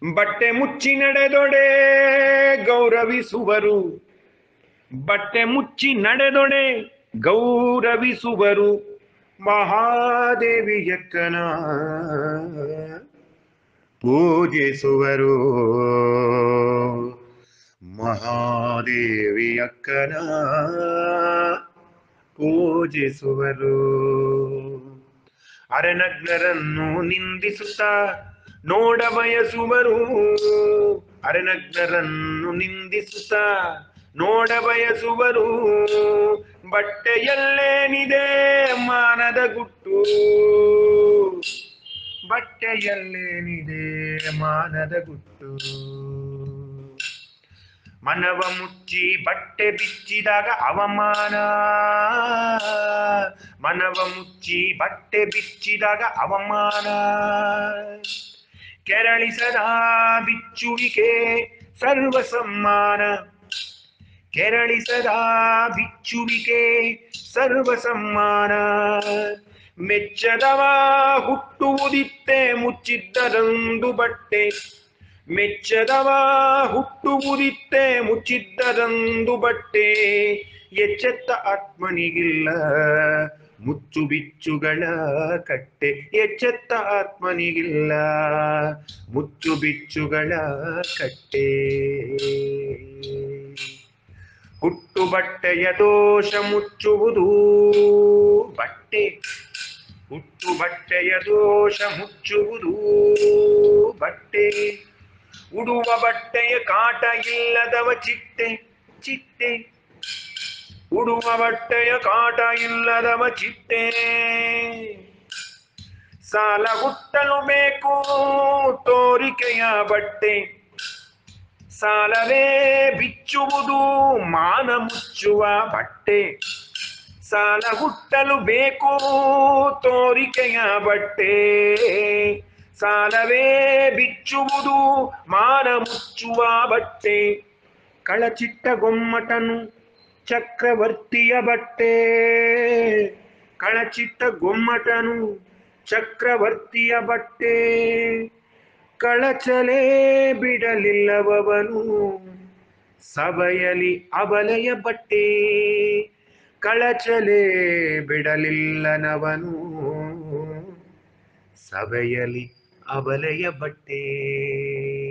ಬಟ್ಟೆ ಮುಚ್ಚಿ ನಡೆದೊಡೆ ಗೌರವಿಸುವರು ಬಟ್ಟೆ ಮುಚ್ಚಿ ನಡೆದೊಡೆ ಗೌರವಿಸುವರು ಮಹಾದೇವಿಯಕ್ಕನ ಪೂಜಿಸುವರು ಮಹಾದೇವಿಯಕ್ಕನ ಪೂಜಿಸುವರು ಅರೆನಗ್ನರನ್ನು ನಿಂದಿಸುತ್ತಾ ನೋಡ ಬಯಸುವರು ಅರೆನಗ್ನರನ್ನು ನಿಂದಿಸುತ್ತಾ ನೋಡ ಬಯಸುವರು ಬಟ್ಟೆಯಲ್ಲೇನಿದೆ ಮಾನದ ಗುಟ್ಟು ಬಟ್ಟೆಯಲ್ಲೇನಿದೆ ಮಾನದ ಗುಟ್ಟು ಮನವ ಮುಚ್ಚಿ ಬಟ್ಟೆ ಬಿಚ್ಚಿದಾಗ ಅವಮಾನ ಮನವ ಮುಚ್ಚಿ ಬಟ್ಟೆ ಬಿಚ್ಚಿದಾಗ ಅವಮಾನ ಕೆರಳಿಸದ ಬಿಚ್ಚುವಿಕೆ ಸರ್ವ ಸಮ್ಮಾನ ಕೆರಳಿಸದ ಬಿಚ್ಚುವಿಕೆ ಸರ್ವ ಸಮ್ಮಾನ ಮೆಚ್ಚದವ ಹುಟ್ಟುವುದಿತ್ತೆ ಮುಚ್ಚಿದ್ದರಂದು ಬಟ್ಟೆ ಮೆಚ್ಚದವ ಹುಟ್ಟುವುದಿತ್ತೆ ಮುಚ್ಚಿದ್ದರಂದು ಬಟ್ಟೆ ಎಚ್ಚೆತ್ತ ಆತ್ಮನಿಗಿಲ್ಲ ಮುಚ್ಚು ಬಿಚ್ಚುಗಳ ಕಟ್ಟೆ ಎಚ್ಚೆತ್ತ ಆತ್ಮನಿಗಿಲ್ಲ ಮುಚ್ಚು ಬಿಚ್ಚುಗಳ ಕಟ್ಟೆ ಹುಟ್ಟು ಬಟ್ಟೆಯ ದೋಷ ಮುಚ್ಚುವುದು ಬಟ್ಟೆ ಹುಟ್ಟು ಬಟ್ಟೆಯ ದೋಷ ಮುಚ್ಚುವುದು ಬಟ್ಟೆ ಉಡುವ ಬಟ್ಟೆಯ ಕಾಟ ಇಲ್ಲದವ ಚಿಟ್ಟೆ ಚಿಟ್ಟೆ ಉಡುವ ಬಟ್ಟೆಯ ಕಾಟ ಇಲ್ಲದವ ಚಿಟ್ಟೆ ಸಾಲ ಹುಟ್ಟಲು ಬೇಕು ತೋರಿಕೆಯ ಬಟ್ಟೆ ಸಾಲವೇ ಬಿಚ್ಚುವುದು ಮಾನ ಮುಚ್ಚುವ ಬಟ್ಟೆ ಸಾಲ ಹುಟ್ಟಲು ಬೇಕು ತೋರಿಕೆಯ ಬಟ್ಟೆ ಸಾಲವೇ ಬಿಚ್ಚುವುದು ಮಾನ ಮುಚ್ಚುವ ಬಟ್ಟೆ ಕಳಚಿಟ್ಟ ಗೊಮ್ಮಟನು ಚಕ್ರವರ್ತಿಯ ಬಟ್ಟೆ ಕಳಚಿಟ್ಟ ಗೊಮ್ಮಟನು ಚಕ್ರವರ್ತಿಯ ಬಟ್ಟೆ ಕಳಚಲೇ ಬಿಡಲಿಲ್ಲವವನು ಸಭೆಯಲಿ ಅಬಲೆಯ ಬಟ್ಟೆ ಕಳಚಲೇ ಬಿಡಲಿಲ್ಲನವನು ಸಭೆಯಲಿ ಅಬಲೆಯ ಬಟ್ಟೆ